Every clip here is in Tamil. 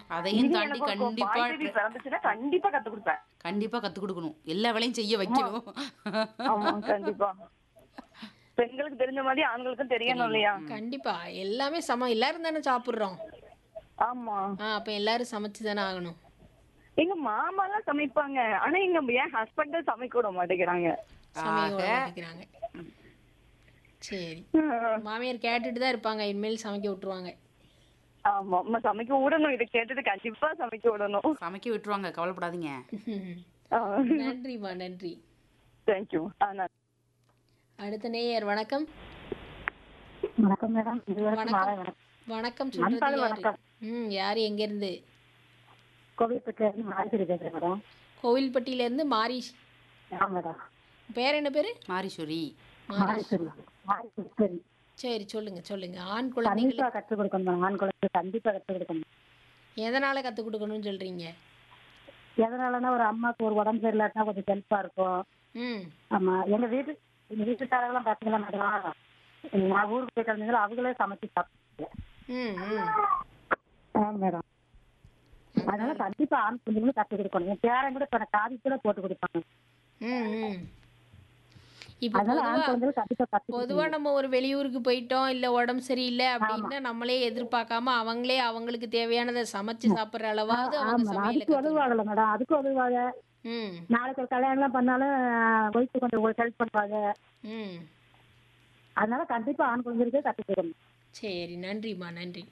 அதையும் இனி தாண்டி எனக்கு ஒரு கண்டிப்பா பாய் பேபி பிறந்துச்சுன்னா கண்டிப்பா கத்து கொடுப்பேன் கண்டிப்பா கத்து கொடுக்கணும் எல்லா வேலையும் செய்ய வைக்கணும் ஆமா கண்டிப்பா பெண்களுக்கு தெரிஞ்ச மாதிரி ஆண்களுக்கும் தெரியணும் இல்லையா கண்டிப்பா எல்லாமே சமம் எல்லாரும் தானே சாப்பிடுறோம் ஆமா ஆ அப்ப எல்லாரும் சமைச்சு தானே ஆகணும் எங்க மாமா எல்லாம் சமைப்பாங்க ஆனா எங்க என் ஹஸ்பண்ட் சமைக்க விட மாட்டேங்கிறாங்க சமைக்க விட மாட்டேங்கிறாங்க சரி மாமியார் கேட்டுட்டு தான் இருப்பாங்க இனிமேல் சமைக்க விட்டுருவாங்க ஆமா அம்மா சமைக்க விடணும் இதை கேட்டுட்டு கண்டிப்பா சமைக்க விடணும் சமைக்க விட்டுருவாங்க கவலைப்படாதீங்க நன்றிம்மா நன்றி தேங்க்யூ ஆனா அடுத்த நேயர் வணக்கம் வணக்கம் மேடம் இதுவரைக்கும் மாலை வணக்கம் வணக்கம் சொல்றது நண்பகல் யாரு வணக்கம். ம் யாரு எங்க இருந்து கோவில்பட்டில இருந்து மாறிக்கிட்டு பேசுறேன் மேடம் கோவில்பட்டியில இருந்து மாரிஷ் ஆ மேடம் பேர் என்ன பேரு மாரீஸ்வரி மாறிச்சேரி மாறிச்சேரி சரி சொல்லுங்க சொல்லுங்க ஆண் குழந்தைகள் கண்டிப்பா கற்றுக் கொடுக்கணும் மேடம். ஆண் குழந்தை கண்டிப்பா கற்றுக் கொடுக்கணும் எதனால கத்து கொடுக்கணும்னு சொல்றீங்க எதனாலன்னா ஒரு அம்மாவுக்கு ஒரு உடம்பு சரியில்லாட்டினா கொஞ்சம் ஹெல்ப்பா இருக்கும் ம் ஆமா எங்க வீட்டு எங்க வீட்டுக்காரங்களாம் பாத்தீங்களா மேடம் நான் ஊருக்கு போய் கிளம்பிங்களா அவங்களே சமைச்சு சாப்பிட்டு ம் ம் ஆ மேடம் அதனால கண்டிப்பா ஆண் குழந்தைகளும் கற்றுக் கொடுக்கணும் என் பேரன் கூட இப்ப காதி கூட போட்டு கொடுப்பாங்க ம் ம் இப்போ அதனால ஆண் பொதுவா குழந்தைகள் கண்டிப்பா கற்றுக் பொதுவா நம்ம ஒரு வெளியூருக்கு போயிட்டோம் இல்ல உடம்பு சரியில்லை அப்படின்னா நம்மளே எதிர்பார்க்காம அவங்களே அவங்களுக்கு தேவையானதை சமைச்சு சாப்பிடுற அளவாவது அவங்க ஆமா சமையல அதுக்கு கத்துக்கணும். உதவாகல மேடம் அதுக்கு உதவாக ம் நாளைக்கு ஒரு கல்யாணம் பண்ணாலும் ஒய்ஃபு கொஞ்சம் ஹெல்ப் பண்ணுவாங்க ம் அதனால கண்டிப்பா ஆண் குழந்தைகளுக்கே கற்றுக் கொடுக்கணும் சரி நன்றிம்மா நன்றி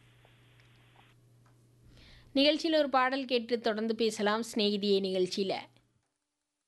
நிகழ்ச்சியில் ஒரு பாடல் கேட்டு தொடர்ந்து பேசலாம் சிநேகிதியே நிகழ்ச்சியில்